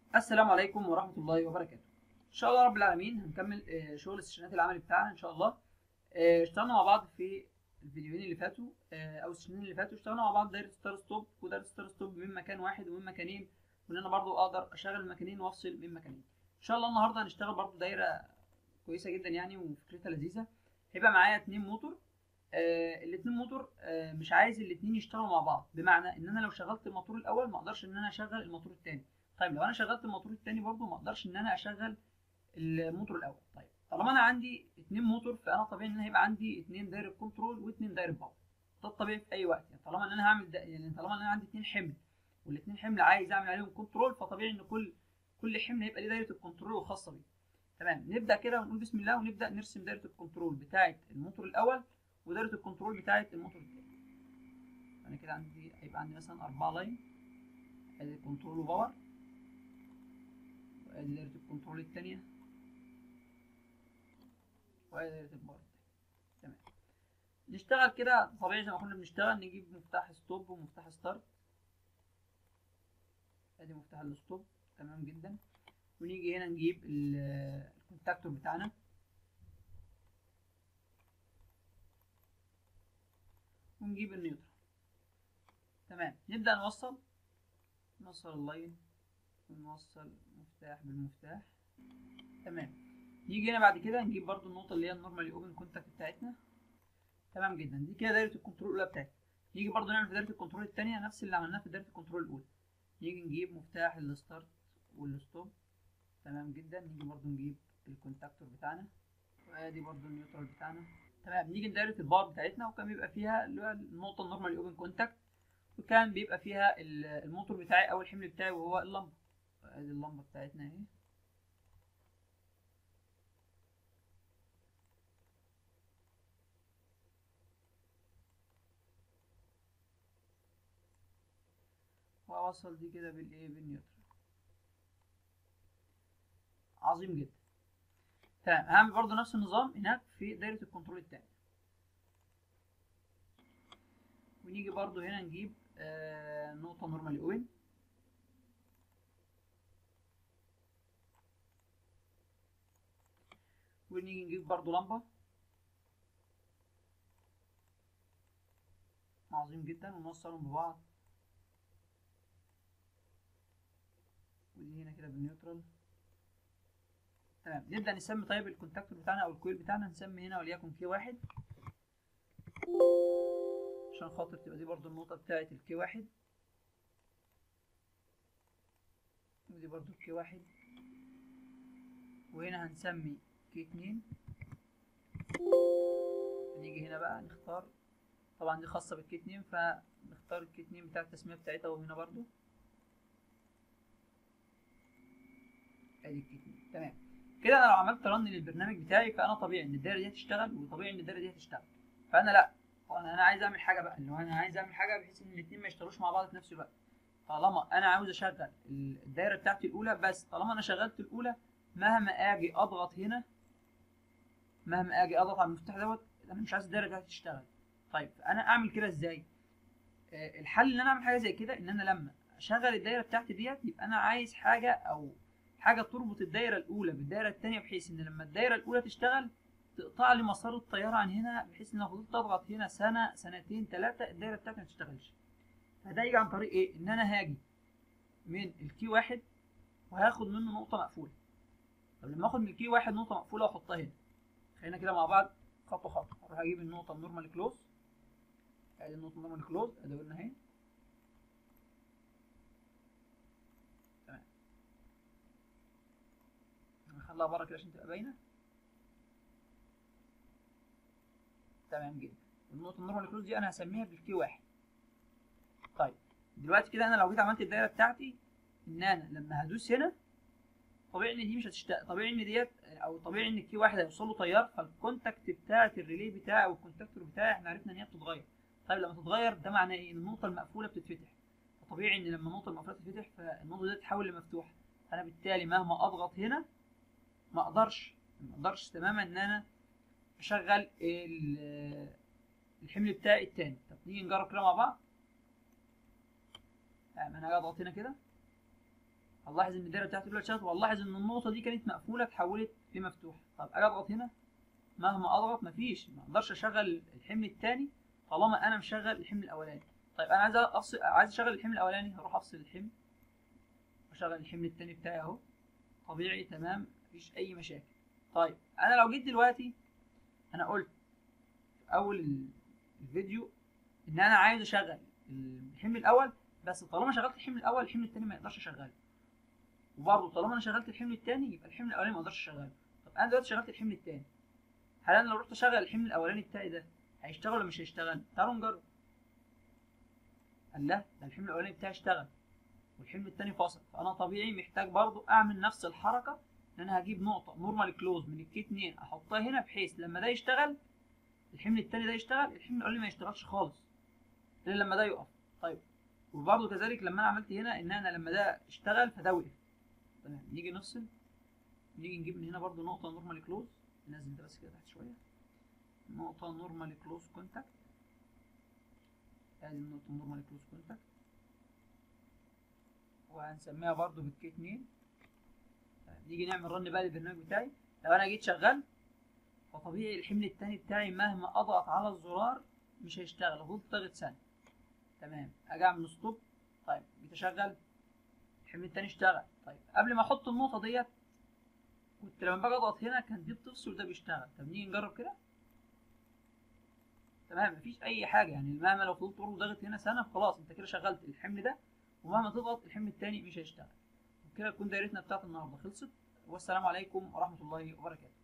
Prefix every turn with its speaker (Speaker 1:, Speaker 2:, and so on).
Speaker 1: السلام عليكم ورحمة الله وبركاته. إن شاء الله رب العالمين هنكمل آه، شغل السيشنات العملي بتاعنا إن شاء الله. آه، اشتغلنا مع بعض في الفيديوهين اللي فاتوا آه، أو السيشنين اللي فاتوا اشتغلنا مع بعض دايرة ستار ستوب ودايرة ستار ستوب من مكان واحد ومن مكانين وإن أنا برضو أقدر أشغل مكانين وأفصل من مكانين. إن شاء الله النهاردة هنشتغل برضو دايرة كويسة جدا يعني وفكرتها لذيذة. هيبقى معايا اتنين موتور آه الاتنين موتور آه مش عايز الاتنين يشتغلوا مع بعض بمعنى ان انا لو شغلت الموتور الاول ما اقدرش ان انا اشغل الموتور التاني طيب لو انا شغلت الموتور التاني برضو ما اقدرش ان انا اشغل الموتور الاول طيب طالما انا عندي اتنين موتور فانا طبيعي ان انا هيبقى عندي اتنين دايره كنترول واتنين دايره باور ده الطبيعي في اي وقت يعني طالما ان انا هعمل ده يعني طالما ان انا عندي اتنين حمل والاتنين حمل عايز اعمل عليهم كنترول فطبيعي ان كل كل حمل هيبقى ليه دايره الكنترول الخاصه بيه تمام نبدا كده ونقول بسم الله ونبدا نرسم دايره الكنترول بتاعه الموتور الاول ودايره الكنترول بتاعه الموتور الثاني انا كده عندي هيبقى عندي مثلا أربعة لاين ادي كنترول وباور وادي دايره الكنترول الثانيه وادي دايره الباور الثانيه تمام نشتغل كده طبيعي زي ما كنا بنشتغل نجيب مفتاح ستوب ومفتاح ستارت ادي مفتاح الستوب تمام جدا ونيجي هنا نجيب الكونتاكتور بتاعنا ونجيب النيوترال تمام نبدأ نوصل نوصل اللاين ونوصل المفتاح بالمفتاح تمام نيجي هنا بعد كده نجيب برضو النقطة اللي هي النورمالي اوبن كونتاكت بتاعتنا تمام جدا دي كده دايرة الكنترول الأولى بتاعتنا نيجي برضو نعمل في دايرة الكنترول التانية نفس اللي عملناه في دايرة الكنترول الأولى نيجي نجيب مفتاح الستارت والستوب تمام جدا نيجي برضو نجيب الكونتاكتور بتاعنا وادي برضو النيوترال بتاعنا تمام نيجي لدايره البار بتاعتنا وكان بيبقى فيها اللي هو النقطه النورمالي اوبن كونتاكت وكان بيبقى فيها الموتور بتاعي او الحمل بتاعي وهو اللمبه ادي اللمبه بتاعتنا اهي واوصل دي كده بالايه بالنيوترال عظيم جدا تمام هعمل برضو نفس النظام هناك في دايرة الكنترول التاني ونيجي برضو هنا نجيب آه نقطة نورمالي اوين ونيجي نجيب برضو لمبة عظيم جدا ونوصلهم ببعض ودي هنا كده بالنيوترال تمام نبدا نسمي طيب الكونتاكتور بتاعنا او الكويل بتاعنا نسمي هنا وليكن كي واحد عشان خاطر تبقى دي برضو النقطه بتاعه الكي واحد ودي برضو الكي واحد وهنا هنسمي كي اتنين نيجي هنا بقى نختار طبعا دي خاصه بالكي اتنين فنختار الكي اتنين بتاع التسميه بتاعتها وهنا برضو ادي الكي اتنين تمام كده انا لو عملت رن للبرنامج بتاعي فانا طبيعي ان الدايره دي هتشتغل وطبيعي ان الدايره دي هتشتغل فانا لا انا انا عايز اعمل حاجه بقى اللي هو انا عايز اعمل حاجه بحيث ان الاثنين ما يشتغلوش مع بعض في نفس الوقت طالما انا عاوز اشغل الدايره بتاعتي الاولى بس طالما انا شغلت الاولى مهما اجي اضغط هنا مهما اجي اضغط على المفتاح دوت انا مش عايز الدايره بتاعتي تشتغل طيب انا اعمل كده ازاي آه الحل ان انا اعمل حاجه زي كده ان انا لما اشغل الدايره بتاعتي ديت يبقى انا عايز حاجه او حاجه تربط الدايره الاولى بالدايره الثانيه بحيث ان لما الدايره الاولى تشتغل تقطع لي مسار الطياره عن هنا بحيث ان لو فضلت اضغط هنا سنه سنتين ثلاثه الدايره بتاعتي ما تشتغلش فده يجي عن طريق ايه ان انا هاجي من الكي واحد وهاخد منه نقطه مقفوله طب لما اخد من الكي واحد نقطه مقفوله واحطها هنا خلينا كده مع بعض خطوه خطوه اروح اجيب النقطه النورمال كلوز ادي النقطه النورمال كلوز ادي قلنا اهي نخليها بره كده عشان تبقى باينه تمام جدا النقطه النورمال كلوز دي انا هسميها بالكي واحد طيب دلوقتي كده انا لو جيت عملت الدايره بتاعتي ان انا لما هدوس هنا طبيعي ان دي مش هتشتغل طبيعي ان ديت او طبيعي ان الكي واحد هيوصل له تيار فالكونتاكت بتاعه الريلي بتاعي او الكونتاكتور بتاعي احنا عرفنا ان هي بتتغير طيب لما تتغير ده معناه ايه ان النقطه المقفوله بتتفتح فطبيعي ان لما النقطه المقفوله تتفتح فالنقطه دي تتحول لمفتوحه انا بالتالي مهما اضغط هنا ما اقدرش ما اقدرش تماما ان انا اشغل الحمل بتاعي التاني طب نيجي نجرب كده مع بعض انا هاجي اضغط هنا كده هنلاحظ ان الدايره بتاعتي دلوقتي اشتغلت وهنلاحظ ان النقطه دي كانت مقفوله اتحولت لمفتوحه طب اجي اضغط هنا مهما اضغط مفيش ما اقدرش اشغل الحمل الثاني طالما انا مشغل الحمل الاولاني طيب انا عايز افصل عايز اشغل الحمل الاولاني هروح افصل الحمل واشغل الحمل الثاني بتاعي اهو طبيعي تمام مفيش اي مشاكل طيب انا لو جيت دلوقتي انا قلت في اول الفيديو ان انا عايز اشغل الحمل الاول بس طالما شغلت الحمل الاول الحمل الثاني ما يقدرش اشغله وبرضه طالما انا شغلت الحمل الثاني يبقى الحمل الاولاني ما اقدرش اشغله طب انا دلوقتي شغلت الحمل الثاني هل انا لو رحت اشغل الحمل الاولاني بتاعي ده هيشتغل ولا مش هيشتغل تعالوا نجرب قال لا ده الحمل الاولاني بتاعي اشتغل والحمل الثاني فصل فانا طبيعي محتاج برضه اعمل نفس الحركه ان انا هجيب نقطه نورمال كلوز من الكي 2 احطها هنا بحيث لما ده يشتغل الحمل الثاني ده يشتغل الحمل الاولاني ما يشتغلش خالص الا لما ده يقف طيب وبرضه كذلك لما انا عملت هنا ان انا لما ده اشتغل فده وقف تمام نيجي نفصل نيجي نجيب من هنا برضه نقطه نورمال كلوز ننزل ده بس كده تحت شويه نقطه نورمال كلوز كونتاكت ادي النقطه نورمال كلوز كونتاكت وهنسميها برضه بالكي 2 نيجي نعمل رن بقى للبرنامج بتاعي لو انا جيت شغال فطبيعي الحمل التاني بتاعي مهما اضغط على الزرار مش هيشتغل فضلت ضاغط ثانيه تمام اجي اعمل ستوب طيب جيت اشغل الحمل التاني اشتغل طيب قبل ما احط النقطه ديت كنت لما باجي اضغط هنا كان دي بتفصل وده بيشتغل طب نيجي نجرب كده تمام مفيش اي حاجه يعني مهما لو فضلت برضه ضاغط هنا سنه خلاص انت كده شغلت الحمل ده ومهما تضغط الحمل التاني مش هيشتغل وكده تكون دايرتنا بتاعت النهارده خلصت والسلام عليكم ورحمه الله وبركاته